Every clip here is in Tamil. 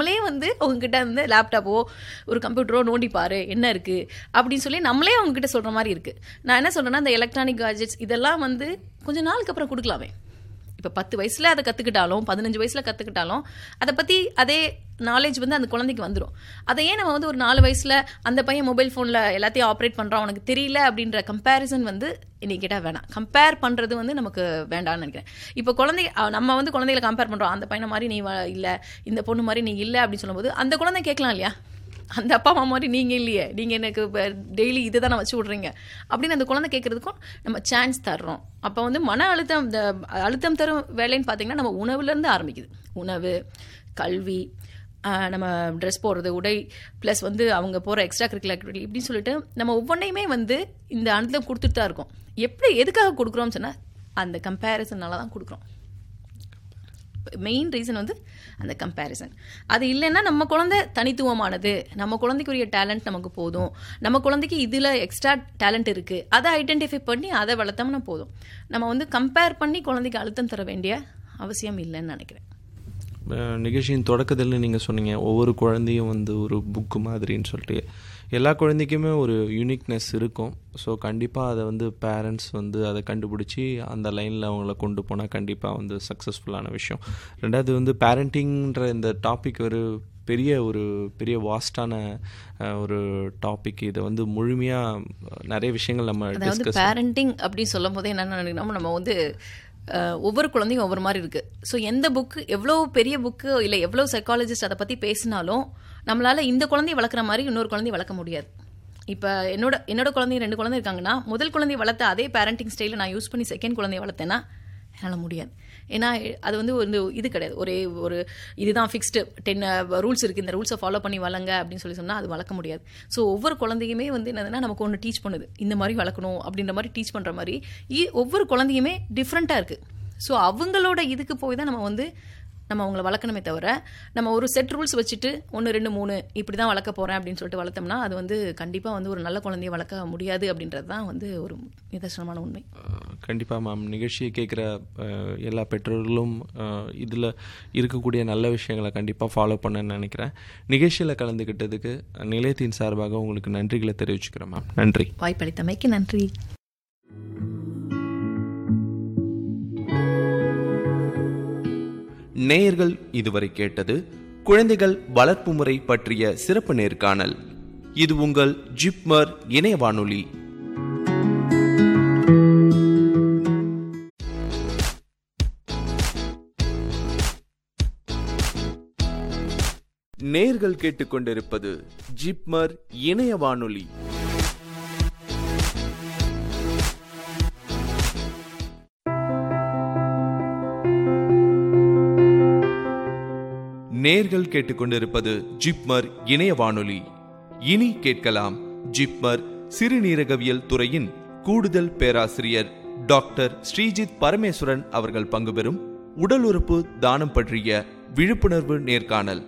நம்மளே வந்து அவங்ககிட்ட வந்து லேப்டாப்போ ஒரு கம்ப்யூட்டரோ நோண்டி பாரு என்ன இருக்கு அப்படின்னு சொல்லி நம்மளே அவங்ககிட்ட சொல்ற மாதிரி இருக்கு நான் என்ன சொல்றேன்னா இந்த எலக்ட்ரானிக் கேஜெட்ஸ் இதெல்லாம் வந்து கொஞ்ச நாளுக்கு அப்புறம் கொடுக்கலாமே இப்போ பத்து வயசுல அதை கற்றுக்கிட்டாலும் பதினஞ்சு வயசுல கற்றுக்கிட்டாலும் அதை பற்றி அதே நாலேஜ் வந்து அந்த குழந்தைக்கு வந்துடும் அதை ஏன் நம்ம வந்து ஒரு நாலு வயசுல அந்த பையன் மொபைல் ஃபோனில் எல்லாத்தையும் ஆப்ரேட் பண்ணுறான் உனக்கு தெரியல அப்படின்ற கம்பேரிசன் வந்து இன்னைக்கு கேட்டால் வேணாம் கம்பேர் பண்ணுறது வந்து நமக்கு வேண்டாம்னு நினைக்கிறேன் இப்போ குழந்தை அஹ் நம்ம வந்து குழந்தைகளை கம்பேர் பண்ணுறோம் அந்த பையனை மாதிரி நீ வ- இல்லை இந்த பொண்ணு மாதிரி நீ இல்லை அப்படின்னு சொல்லும்போது அந்த குழந்தை கேட்கலாம் இல்லையா அந்த அப்பா அம்மா மாதிரி நீங்கள் இல்லையே நீங்கள் எனக்கு டெய்லி இதை தானே வச்சு விட்றீங்க அப்படின்னு அந்த குழந்தை கேட்குறதுக்கும் நம்ம சான்ஸ் தர்றோம் அப்போ வந்து மன அழுத்தம் இந்த அழுத்தம் தரும் வேலைன்னு பார்த்தீங்கன்னா நம்ம உணவுலேருந்து ஆரம்பிக்குது உணவு கல்வி ஆஹ் நம்ம ட்ரெஸ் போடுறது உடை ப்ளஸ் வந்து அவங்க போகிற எக்ஸ்ட்ரா கரிக்குலர் ஆக்டிவிட்டி இப்படின்னு சொல்லிட்டு நம்ம ஒவ்வொன்றையுமே வந்து இந்த அழுத்தம் கொடுத்துட்டு தான் இருக்கோம் எப்படி எதுக்காக கொடுக்குறோம்னு சொன்னால் அந்த கம்பேரிசனால தான் கொடுக்குறோம் மெயின் ரீசன் வந்து அந்த கம்பேரிசன் அது இல்லைன்னா நம்ம குழந்தை தனித்துவமானது நம்ம குழந்தைக்குரிய டேலண்ட் நமக்கு போதும் நம்ம குழந்தைக்கு இதில் எக்ஸ்ட்ரா டேலண்ட் இருக்குது அதை ஐடென்டிஃபை பண்ணி அதை வளர்த்தோம்னா போதும் நம்ம வந்து கம்பேர் பண்ணி குழந்தைக்கு அழுத்தம் தர வேண்டிய அவசியம் இல்லைன்னு நினைக்கிறேன் அஹ் நிகழ்ச்சியின் தொடக்கத்தில் நீங்கள் சொன்னீங்க ஒவ்வொரு குழந்தையும் வந்து ஒரு புக்கு மாதிரின்னு சொல்லிட்டு எல்லா குழந்தைக்குமே ஒரு யூனிக்னஸ் இருக்கும் ஸோ கண்டிப்பாக அதை வந்து பேரண்ட்ஸ் வந்து அதை கண்டுபிடிச்சி அந்த லைனில் அவங்கள கொண்டு போனால் கண்டிப்பாக வந்து சக்ஸஸ்ஃபுல்லான விஷயம் ரெண்டாவது வந்து பேரண்டிங்ன்ற இந்த டாபிக் ஒரு பெரிய ஒரு பெரிய வாஸ்டான ஒரு டாபிக் இதை வந்து முழுமையாக நிறைய விஷயங்கள் நம்ம அதாவது டிஸ்கஸ் பேரண்டிங் அப்படின்னு சொல்லும் போதே என்ன நினைக்கிறோம் நம்ம வந்து அஹ், ஒவ்வொரு குழந்தையும் ஒவ்வொரு மாதிரி இருக்கு ஸோ எந்த புக்கு எவ்வளோ பெரிய புக்கு இல்லை எவ்வளோ சைக்காலஜிஸ்ட் அதை பற்றி பேசினாலும் நம்மளால இந்த குழந்தைய வளர்க்குற மாதிரி இன்னொரு குழந்தைய வளர்க்க முடியாது இப்போ என்னோட என்னோட குழந்தைய ரெண்டு குழந்தை இருக்காங்கன்னா முதல் குழந்தைய வளர்த்த அதே பேரண்டிங் ஸ்டைலை நான் யூஸ் பண்ணி செகண்ட் குழந்தைய வளர்த்தேன்னா என்னால் முடியாது ஏன்னா அது வந்து ஒரு இது கிடையாது ஒரே ஒரு இதுதான் ஃபிக்ஸ்டு டென் ரூல்ஸ் இருக்குது இந்த ரூல்ஸை ஃபாலோ பண்ணி வளங்க அப்படின்னு சொல்லி சொன்னால் அது வளர்க்க முடியாது ஸோ ஒவ்வொரு குழந்தையுமே வந்து என்னதுன்னா நமக்கு ஒன்று டீச் பண்ணுது இந்த மாதிரி வளர்க்கணும் அப்படின்ற மாதிரி டீச் பண்ணுற மாதிரி இ- ஒவ்வொரு குழந்தையுமே டிஃப்ரெண்ட்டாக இருக்குது ஸோ அவங்களோட இதுக்கு போய் தான் நம்ம வந்து நம்ம அவங்கள வளர்க்கணுமே தவிர நம்ம ஒரு செட் ரூல்ஸ் வச்சுட்டு ஒன்று ரெண்டு மூணு இப்படி தான் வளர்க்க போகிறேன் அப்படின்னு சொல்லிட்டு வளர்த்தோம்னா அது வந்து கண்டிப்பாக வந்து ஒரு நல்ல குழந்தைய வளர்க்க முடியாது அப்படின்றது தான் வந்து ஒரு நிதர்சனமான உண்மை கண்டிப்பாக மேம் நிகழ்ச்சியை கேட்குற எல்லா பெற்றோர்களும் இதில் இருக்கக்கூடிய நல்ல விஷயங்களை கண்டிப்பாக ஃபாலோ பண்ணணும்னு நினைக்கிறேன் நிகழ்ச்சியில் கலந்துக்கிட்டதுக்கு நிலையத்தின் சார்பாக உங்களுக்கு நன்றிகளை தெரிவிச்சுக்கிறேன் மேம் நன்றி வாய்ப்பளித்தமைக்கு நன்றி நேயர்கள் இதுவரை கேட்டது குழந்தைகள் வளர்ப்பு முறை பற்றிய சிறப்பு நேர்காணல் இது உங்கள் ஜிப்மர் இணைய வானொலி நேர்கள் கேட்டுக்கொண்டிருப்பது ஜிப்மர் இணைய வானொலி நேர்கள் கேட்டுக்கொண்டிருப்பது ஜிப்மர் இணைய வானொலி இனி கேட்கலாம் ஜிப்மர் சிறுநீரகவியல் துறையின் கூடுதல் பேராசிரியர் டாக்டர் ஸ்ரீஜித் பரமேஸ்வரன் அவர்கள் பங்குபெறும் உடல் உறுப்பு தானம் பற்றிய விழிப்புணர்வு நேர்காணல்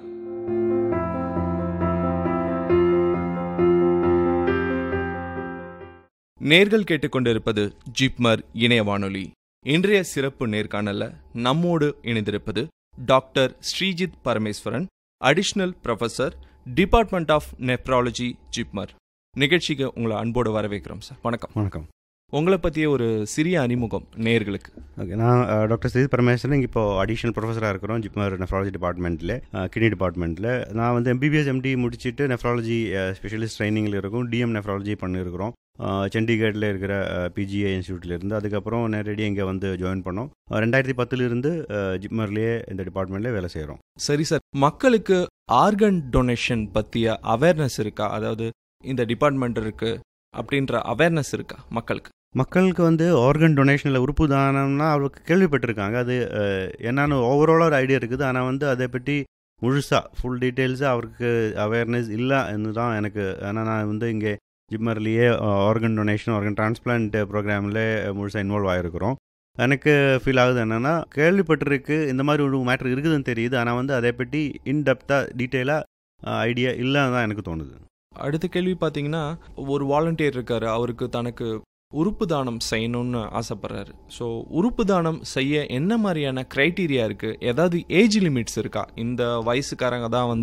நேர்கள் கேட்டுக்கொண்டிருப்பது ஜிப்மர் இணைய வானொலி இன்றைய சிறப்பு நேர்காணல்ல நம்மோடு இணைந்திருப்பது doctor Sreejith Parameswaran additional professor department of nephrology JIPMER நிகழ்ச்சிக்கு உங்களை அன்போடு வரவேற்கிறோம் சார் வணக்கம் வணக்கம் உங்களை பற்றிய ஒரு சிறிய அறிமுகம் நேர்களுக்கு ஓகே நான் அஹ், டாக்டர் ஸ்ரீ பரமேஸ்வரன் இப்போ அடிஷனல் ப்ரொஃபஸராக இருக்கிறோம் ஜிப்மர் நெஃப்ராலஜி டிபார்ட்மெண்ட்டில் கிட்னி டிபார்ட்மெண்ட்டில் நான் வந்து எம்பிபிஎஸ் எம்டி முடிச்சுட்டு நெஃப்ராலஜி ஸ்பெஷலிஸ்ட் ட்ரைனிங்கில் இருக்கும் டிஎம் நெஃப்ராலஜி பண்ணியிருக்கிறோம் அஹ், சண்டிகரில் இருக்கிற பிஜிஏ இன்ஸ்டியூட்டில் இருந்து அதுக்கப்புறம் நேரடியாக இங்கே வந்து ஜாயின் பண்ணோம் அஹ், ரெண்டாயிரத்தி பத்துலேருந்து ஜிப்மர்லேயே இந்த டிபார்ட்மெண்ட்லேயே வேலை செய்கிறோம் சரி சார் மக்களுக்கு ஆர்கன் டொனேஷன் பற்றிய அவேர்னஸ் இருக்கா அதாவது இந்த டிபார்ட்மெண்ட் இருக்கு அப்படின்ற அவேர்னஸ் இருக்கா மக்களுக்கு மக்களுக்கு வந்து ஆர்கன் டொனேஷனில் உறுப்பு தானம்னா அவருக்கு கேள்விப்பட்டிருக்காங்க அது அஹ், என்னன்னு ஓவராலாக ஒரு ஐடியா இருக்குது ஆனால் வந்து அதை பற்றி முழுசாக ஃபுல் டீட்டெயில்ஸாக அவருக்கு அவேர்னஸ் இல்லைன்னு தான் எனக்கு ஆனால் நான் வந்து இங்கே ஜிம்மர்லேயே ஆர்கன் டொனேஷன் ஆர்கன் டிரான்ஸ்பிளான்ட் ப்ரோக்ராமில் முழுசாக இன்வால்வ் ஆகிருக்கிறோம் எனக்கு ஃபீல் ஆகுது என்னென்னா கேள்விப்பட்டிருக்கு இந்த மாதிரி ஒரு மேட்ரு இருக்குதுன்னு தெரியுது ஆனால் வந்து அதை பற்றி இன்டெப்த்தாக டீட்டெயிலாக ஐடியா இல்லைன்னு தான் எனக்கு தோணுது அடுத்த கேள்வி பார்த்தீங்கன்னா ஒரு வாலண்டியர் இருக்காரு அவருக்கு தனக்கு உறுப்பு தானம் செய்யணும்னு ஆசைப்படுறாரு ஸோ உறுப்பு தானம் செய்ய என்ன மாதிரியான க்ரைட்டீரியா இருக்கு ஏதாவது ஏஜ் லிமிட்ஸ் இருக்கா இந்த வயசுக்காரங்க தான் வந்து